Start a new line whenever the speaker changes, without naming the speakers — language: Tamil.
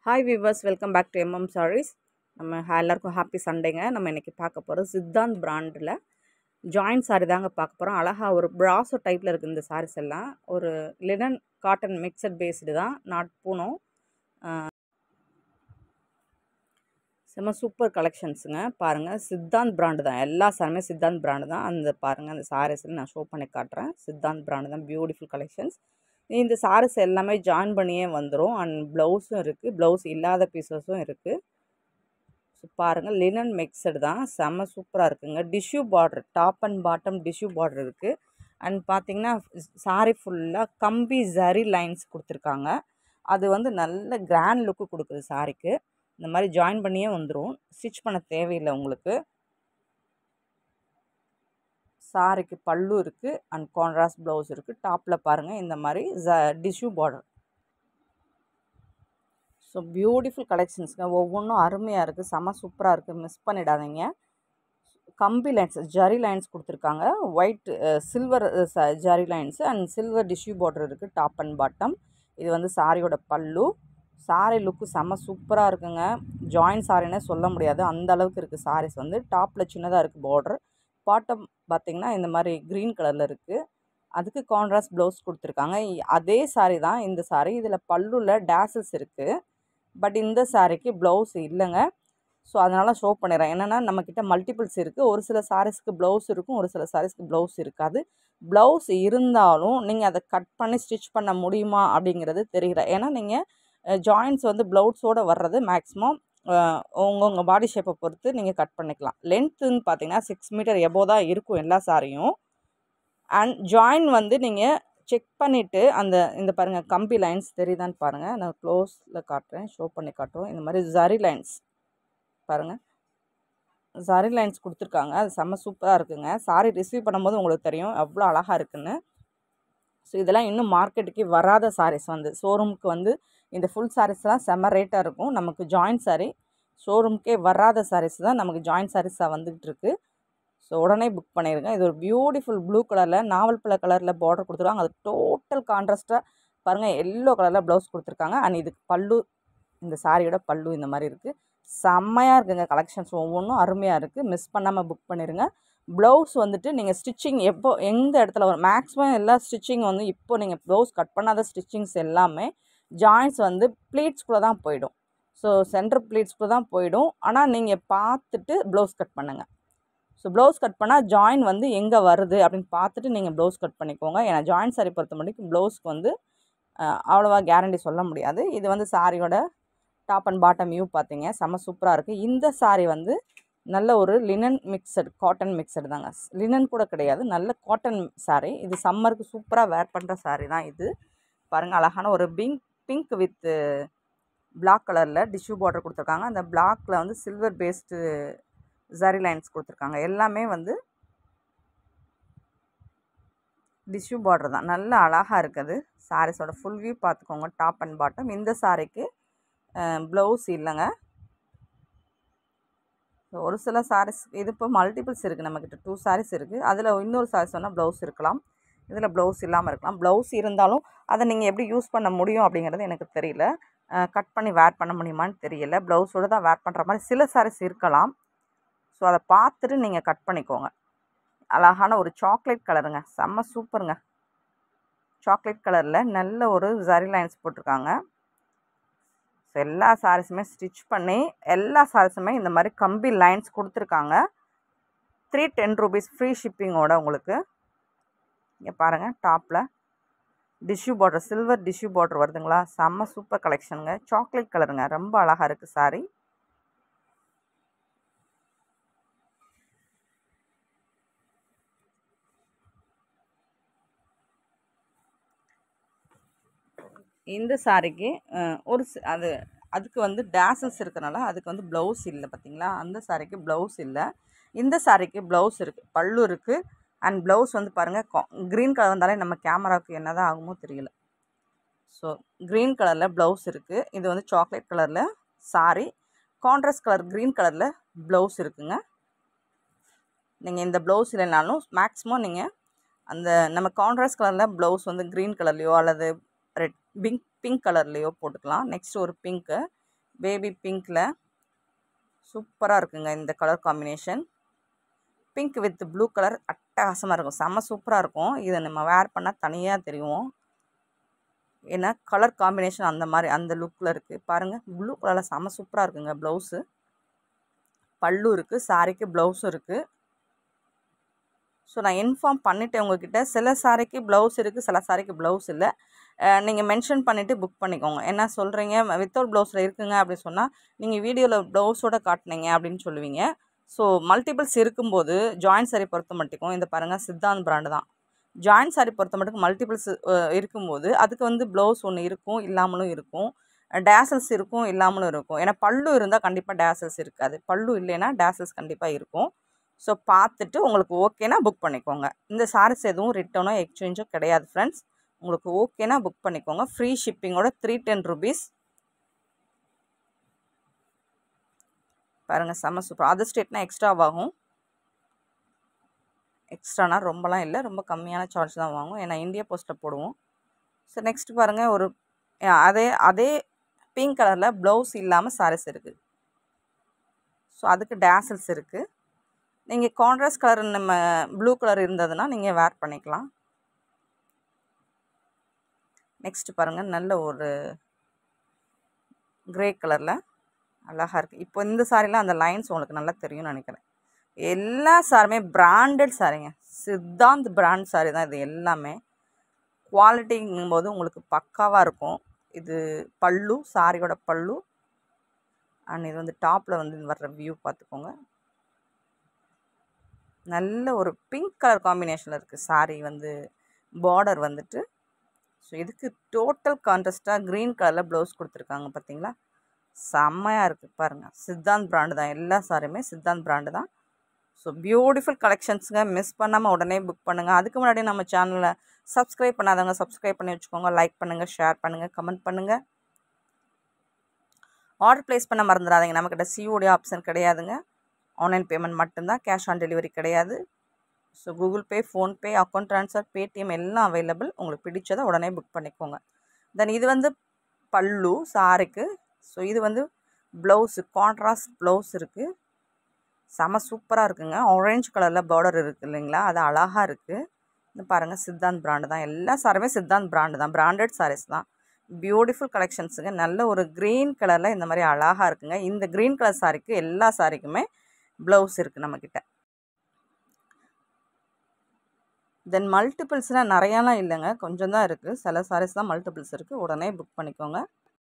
hi viewers welcome back to MM saris நம்ம ஹா- எல்லாருக்கும் ஹாப்பி சண்டேங்க நம்ம இன்றைக்கி பார்க்க போகிறோம் சித்தாந்த் பிராண்டில் ஜாயின்ட் சாரி தாங்க பார்க்க போகிறோம் அழகாக ஒரு ப்ராசோ டைப்பில் இருக்குது இந்த சாரீஸ் எல்லாம் ஒரு லினன் காட்டன் மிக்சட் பேஸ்டு தான் நாட் பூனம் செம்ம சூப்பர் கலெக்ஷன்ஸுங்க பாருங்கள் சித்தாந்த் பிராண்டு தான் எல்லா சாரியுமே சித்தாந்த் பிராண்டு தான் அந்த பாருங்கள் அந்த சாரீஸில் நான் ஷோ பண்ணி காட்டுறேன் சித்தாந்த் பிராண்டு தான் பியூட்டிஃபுல் கலெக்ஷன்ஸ் இந்த சாரீஸ் எல்லாமே ஜாயின் பண்ணியே வந்துடும் அண்ட் ப்ளவுஸும் இருக்குது ப்ளவுஸ் இல்லாத பீசஸும் இருக்குது ஸோ பாருங்கள் லினன் மிக்சடு தான் செம்ம சூப்பராக இருக்குங்க tissue border top and bottom tissue border இருக்குது அண்ட் பார்த்தீங்கன்னா சாரி ஃபுல்லாக கம்பி ஜரி லைன்ஸ் கொடுத்துருக்காங்க அது வந்து நல்ல கிராண்ட் லுக்கு கொடுக்குது சாரிக்கு இந்த மாதிரி ஜாயின் பண்ணியே வந்துடும் ஸ்டிச் பண்ண தேவையில்லை உங்களுக்கு சாரிக்கு பல்லு இருக்குது அண்ட் கான்ட்ராஸ்ட் ப்ளவுஸ் இருக்குது டாப்பில் பாருங்கள் இந்த மாதிரி ஜ டிஷ்யூ பார்டர் ஸோ பியூட்டிஃபுல் கலெக்ஷன்ஸுங்க ஒவ்வொன்றும் அருமையாக இருக்குது செம சூப்பராக இருக்குது மிஸ் பண்ணிடாதீங்க கம்பி லைன்ஸ் ஜரி லைன்ஸ் கொடுத்துருக்காங்க white silver zari lines and silver tissue border இருக்குது டாப் அண்ட் பாட்டம் இது வந்து சாரியோட பல்லு சாரி லுக்கு செம்ம சூப்பராக இருக்குங்க ஜாயின் சாரின்னே சொல்ல முடியாது அந்த அளவுக்கு இருக்குது சாரீஸ் வந்து டாப்பில் சின்னதாக இருக்குது பார்டர் பாட்டம் பார்த்திங்கன்னா இந்த மாதிரி க்ரீன் கலரில் இருக்குது அதுக்கு கான்ட்ராஸ்ட் ப்ளவுஸ் கொடுத்துருக்காங்க இ- அதே சாரி தான் இந்த சாரி இதில் பல்லுல டேசஸ் இருக்குது பட் இந்த சாரிக்கு ப்ளவுஸ் இல்லைங்க ஸோ அதனால் ஷோ பண்ணிடுறேன் என்னென்னா நம்மக்கிட்ட மல்டிபிள்ஸ் இருக்குது ஒரு சில சாரீஸ்க்கு ப்ளவுஸ் இருக்கும் ஒரு சில சாரீஸ்க்கு ப்ளவுஸ் இருக்காது ப்ளவுஸ் இருந்தாலும் நீங்கள் அதை கட் பண்ணி ஸ்டிச் பண்ண முடியுமா அப்படிங்கிறது தெரியல ஏன்னா நீங்கள் ஜாயின்ஸ் வந்து ப்ளவுஸோடு வர்றது மேக்ஸிமம் உங்கள் உங்கள் பாடி ஷேப்பை பொறுத்து நீங்கள் கட் பண்ணிக்கலாம் லென்த்துன்னு பார்த்தீங்கன்னா சிக்ஸ் மீட்டர் எபோ தான் இருக்கும் எல்லா சாரியும் அண்ட் ஜாயின் வந்து நீங்கள் செக் பண்ணிவிட்டு அந்த இந்த பாருங்கள் கம்பி லைன்ஸ் தெரியுதான்னு பாருங்கள் நான் க்ளோஸில் காட்டுறேன் ஷோ பண்ணி காட்டுறோம் இந்த மாதிரி ஜரி லைன்ஸ் பாருங்கள் ஜரி லைன்ஸ் கொடுத்துருக்காங்க அது செம்ம சூப்பராக இருக்குங்க சாரி ரிசீவ் பண்ணும்போது உங்களுக்கு தெரியும் எவ்வளோ அழகாக இருக்குன்னு ஸோ இதெல்லாம் இன்னும் மார்க்கெட்டுக்கு வராத சாரீஸ் வந்து ஷோரூமுக்கு வந்து இந்த ஃபுல் சாரீஸ்லாம் செம்ம ரேட்டாக இருக்கும் நமக்கு ஜாயின்ட் சாரீ ஷோரூமுக்கே வராத சாரீஸ் தான் நமக்கு ஜாயின்ட் சாரீஸாக வந்துகிட்டு இருக்கு ஸோ உடனே புக் பண்ணிடுங்க இது ஒரு பியூட்டிஃபுல் ப்ளூ கலரில் நாவல் பழ கலரில் பார்டர் கொடுத்துருக்காங்க அது டோட்டல் கான்ட்ராஸ்ட்டாக பாருங்கள் எல்லோ கலரில் ப்ளவுஸ் கொடுத்துருக்காங்க அண்ட் இதுக்கு பல்லு இந்த சாரியோட பல்லு இந்த மாதிரி இருக்குது செம்மையாக இருக்குங்க கலெக்ஷன்ஸ் ஒவ்வொன்றும் அருமையாக இருக்குது மிஸ் பண்ணாமல் புக் பண்ணிடுங்க ப்ளவுஸ் வந்துட்டு நீங்கள் ஸ்டிச்சிங் எப்போ எந்த இடத்துல வரும் மேக்ஸிமம் எல்லா ஸ்டிச்சிங் வந்து இப்போ நீங்கள் ப்ளவுஸ் கட் பண்ணாத ஸ்டிச்சிங்ஸ் எல்லாமே ஜாயின்ஸ் வந்து ப்ளீட்ஸ்குள்ளே தான் போயிடும் ஸோ சென்டர் ப்ளீட்ஸ்குள்ளே தான் போயிடும் ஆனால் நீங்கள் பார்த்துட்டு ப்ளவுஸ் கட் பண்ணுங்கள் ஸோ ப்ளவுஸ் கட் பண்ணால் ஜாயின் வந்து எங்கே வருது அப்படின்னு பார்த்துட்டு நீங்கள் ப்ளவுஸ் கட் பண்ணிக்கோங்க ஏன்னா ஜாயின் சாரி பொறுத்த மட்டும் ப்ளவுஸ்க்கு வந்து அஹ், அவ்வளோவா கேரண்டி சொல்ல முடியாது இது வந்து சாரியோட டாப் அண்ட் பாட்டம் வியூ பார்த்தீங்க செம்ம சூப்பராக இருக்குது இந்த சாரி வந்து நல்ல ஒரு லினன் மிக்சடு காட்டன் மிக்சடு தாங்க லினன் கூட கிடையாது நல்ல காட்டன் சாரி இது சம்மருக்கு சூப்பராக வேர் பண்ணுற சாரி தான் இது பாருங்கள் அழகான ஒரு பிங்க் பிங்க் வித் பிளாக் கலரில் டிஷ்யூ பார்டர் கொடுத்துருக்காங்க அந்த பிளாக்ல வந்து சில்வர் பேஸ்டு ஜரி லைன்ஸ் கொடுத்துருக்காங்க எல்லாமே வந்து டிஷ்யூ பார்டர் தான் நல்ல அழகாக இருக்குது சாரீஸோட ஃபுல் வியூ பார்த்துக்கோங்க டாப் அண்ட் பாட்டம் இந்த சாரிக்கு ப்ளவுஸ் இல்லைங்க So, ஒரு சில சாரீஸ் இது இப்போ மல்டிபிள்ஸ் இருக்குது நம்மக்கிட்ட டூ சாரீஸ் இருக்குது அதில் இன்னொரு சாரீஸ் வேணால் ப்ளவுஸ் இருக்கலாம் இதில் ப்ளவுஸ் இல்லாமல் இருக்கலாம் ப்ளவுஸ் இருந்தாலும் அதை நீங்கள் எப்படி யூஸ் பண்ண முடியும் அப்படிங்கிறது எனக்கு தெரியல கட் பண்ணி வேர் பண்ண முடியுமான்னு தெரியல ப்ளவுஸோடு தான் வேர் பண்ணுற மாதிரி சில சாரீஸ் இருக்கலாம் ஸோ அதை பார்த்துட்டு நீங்கள் கட் பண்ணிக்கோங்க அழகான ஒரு சாக்லேட் கலருங்க செம்ம சூப்பருங்க சாக்லேட் கலரில் நல்ல ஒரு ஜரி லைன்ஸ் போட்டிருக்காங்க ஸோ எல்லா சாரீஸுமே ஸ்டிச் பண்ணி எல்லா சாரீஸுமே இந்த மாதிரி கம்பி லைன்ஸ் கொடுத்துருக்காங்க த்ரீ டென் ருபீஸ் ஃப்ரீ ஷிப்பிங்கோட உங்களுக்கு இங்கே பாருங்கள் டாப்பில் tissue border silver tissue border வருதுங்களா செம்ம சூப்பர் கலெக்ஷனுங்க சாக்லேட் கலருங்க ரொம்ப அழகாக இருக்குது சாரி இந்த சாரிக்கு ஒரு சி- அது அதுக்கு வந்து டேசல்ஸ் இருக்கனால அதுக்கு வந்து ப்ளவுஸ் இல்லை பார்த்தீங்களா அந்த சாரிக்கு ப்ளவுஸ் இல்லை இந்த சாரிக்கு ப்ளவுஸ் இருக்குது பல்லு இருக்குது அண்ட் ப்ளவுஸ் வந்து பாருங்கள் க்ரீன் கலர் வந்தாலே நம்ம கேமராவுக்கு என்ன தான் ஆகுமோ தெரியல ஸோ க்ரீன் கலரில் ப்ளவுஸ் இருக்குது இது வந்து சாக்லேட் கலரில் சாரி கான்ட்ராஸ்ட் கலர் க்ரீன் கலரில் ப்ளவுஸ் இருக்குங்க நீங்கள் இந்த ப்ளவுஸ் இல்லைனாலும் மேக்ஸிமம் நீங்கள் அந்த நம்ம கான்ட்ராஸ்ட் கலரில் ப்ளவுஸ் வந்து க்ரீன் கலர்லேயோ அல்லது ரெட் பிங்க் பிங்க் கலர்லேயோ போட்டுக்கலாம் நெக்ஸ்ட் ஒரு பிங்க்கு பேபி பிங்க்கில் சூப்பராக இருக்குங்க இந்த colour combination pink with blue colour அட்டகாசமாக இருக்கும் செம்ம சூப்பராக இருக்கும் இதை நம்ம வேர் பண்ணால் தனியாக தெரியும் ஏன்னா கலர் காம்பினேஷன் அந்த மாதிரி அந்த லுக்கில் இருக்குது பாருங்கள் ப்ளூ கலரில் செம்ம சூப்பராக இருக்குங்க ப்ளவுஸு பல்லு இருக்குது சாரிக்கு ப்ளவுஸும் இருக்குது ஸோ நான் இன்ஃபார்ம் பண்ணிட்டேன் உங்ககிட்ட சில சாரிக்கு ப்ளவுஸ் இருக்குது சில சாரிக்கு ப்ளவுஸ் இல்லை நீங்கள் மென்ஷன் பண்ணிவிட்டு புக் பண்ணிக்கோங்க என்ன சொல்கிறீங்க வித்தவுட் ப்ளவுஸில் இருக்குங்க அப்படின்னு சொன்னால் நீங்கள் வீடியோவில் ப்ளவுஸோட காட்டினீங்க அப்படின்னு சொல்லுவீங்க ஸோ மல்டிபிள்ஸ் இருக்கும்போது ஜாயின்ட் சாரி பொறுத்த மட்டுக்கும் இந்த பாருங்கள் சித்தாந்த் பிராண்டு தான் ஜாயின்ட் சாரி பொறுத்த மட்டும் மல்டிபிள்ஸ் இருக்கும்போது அதுக்கு வந்து ப்ளவுஸ் ஒன்று இருக்கும் இல்லாமலும் இருக்கும் டேசல்ஸ் இருக்கும் இல்லாமலும் இருக்கும் ஏன்னா பல்லு இருந்தால் கண்டிப்பாக டேசல்ஸ் இருக்காது பல்லு இல்லைன்னா டேசல்ஸ் கண்டிப்பாக இருக்கும் ஸோ பார்த்துட்டு உங்களுக்கு ஓகேனா புக் பண்ணிக்கோங்க இந்த சாரீஸ் எதுவும் ரிட்டர்னோ எக்ஸ்சேஞ்சோ கிடையாது ஃப்ரெண்ட்ஸ் உங்களுக்கு ஓகேனா புக் பண்ணிக்கோங்க ஃப்ரீ ஷிப்பிங்கோட த்ரீ டென் ருபீஸ் பாருங்கள் செம்ம சூப்பர் அதர் ஸ்டேட்னா எக்ஸ்ட்ரா ஆகும் எக்ஸ்ட்ரானா ரொம்பலாம் இல்லை ரொம்ப கம்மியான சார்ஜ் தான் வாங்கும் ஏன்னா இந்தியா போஸ்ட்டில் போடுவோம் ஸோ நெக்ஸ்ட் பாருங்கள் ஒரு அதே அதே பிங்க் கலரில் ப்ளவுஸ் இல்லாமல் சாரீஸ் இருக்குது ஸோ அதுக்கு டேசல்ஸ் இருக்குது நீங்கள் கான்ட்ராஸ்ட் கலர் நம்ம ப்ளூ கலர் இருந்ததுன்னா நீங்கள் வேர் பண்ணிக்கலாம் நெக்ஸ்ட் பாருங்கள் நல்ல ஒரு க்ரே கலரில் அழகாக இருக்குது இப்போ இந்த சாரிலாம் அந்த லைன்ஸ் உங்களுக்கு நல்லா தெரியும்னு நினைக்கிறேன் எல்லா சாரியுமே பிராண்டட் சாரிங்க சித்தாந்த் பிராண்ட் சாரி தான் இது எல்லாமே குவாலிட்டிங்கும் போது உங்களுக்கு பக்காவாக இருக்கும் இது பல்லு சாரியோட பல்லு அண்ட் இது வந்து டாப்பில் வந்து வர்ற வியூ பார்த்துக்கோங்க நல்ல ஒரு பிங்க் கலர் காம்பினேஷனில் இருக்குது சாரீ வந்து பார்டர் வந்துட்டு ஸோ இதுக்கு டோட்டல் கான்ட்ராஸ்ட்டாக க்ரீன் கலரில் ப்ளவுஸ் கொடுத்துருக்காங்க பார்த்தீங்களா செம்மையாக இருக்குது பாருங்கள் சித்தாந்த் பிராண்டு தான் எல்லா சாரியுமே சித்தாந்த் பிராண்டு தான் ஸோ பியூட்டிஃபுல் கலெக்ஷன்ஸுங்க மிஸ் பண்ணாமல் உடனே புக் பண்ணுங்கள் அதுக்கு முன்னாடி நம்ம சேனலை சப்ஸ்கிரைப் பண்ணாதவங்க சப்ஸ்கிரைப் பண்ணி வச்சுக்கோங்க லைக் பண்ணுங்கள் ஷேர் பண்ணுங்கள் கமெண்ட் பண்ணுங்கள் ஆர்டர் ப்ளேஸ் பண்ண மறந்துடாதீங்க நம்மக்கிட்ட சிஓடி ஆப்ஷன் கிடையாதுங்க ஆன்லைன் பேமெண்ட் மட்டும்தான் கேஷ் ஆன் டெலிவரி கிடையாது so Google pay PhonePe account transfer Paytm எல்லாம் அவைலபிள் உங்களுக்கு பிடிச்சதை உடனே புக் பண்ணிக்கோங்க தென் இது வந்து பல்லு சாரிக்கு ஸோ இது வந்து ப்ளவுஸு கான்ட்ராஸ்ட் ப்ளவுஸ் இருக்குது செம சூப்பராக இருக்குங்க ஆரஞ்சு கலரில் பார்டர் இருக்குது இல்லைங்களா அது அழகாக இருக்குது இந்த பாருங்கள் சித்தாந்த் பிராண்டு தான் எல்லா சாரியுமே சித்தாந்த் பிராண்டு தான் பிராண்டட் சாரீஸ் தான் பியூட்டிஃபுல் கலெக்ஷன்ஸுங்க நல்ல ஒரு க்ரீன் கலரில் இந்த மாதிரி அழகாக இருக்குங்க இந்த க்ரீன் கலர் சாரிக்கு எல்லா சாரிக்குமே ப்ளவுஸ் இருக்குது நம்மக்கிட்ட தென் மல்டிபிள்ஸ்னால் நிறையாலாம் இல்லைங்க கொஞ்சம் தான் இருக்குது சில சாரீஸ் தான் மல்டிபிள்ஸ் இருக்குது உடனே புக் பண்ணிக்கோங்க